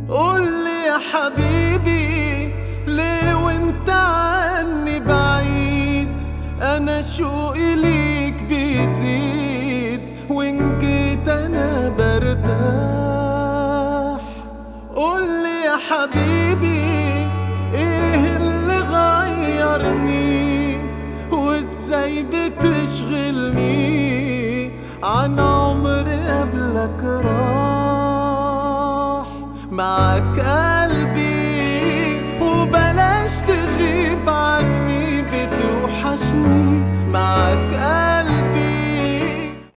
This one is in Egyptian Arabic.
قولي يا حبيبي ليه وانت عني بعيد انا شوقي ليك بيزيد وان جيت انا برتاح قولي يا حبيبي ايه اللي غيرني وازاي بتشغلني عن عمر قبلك راح معاك قلبي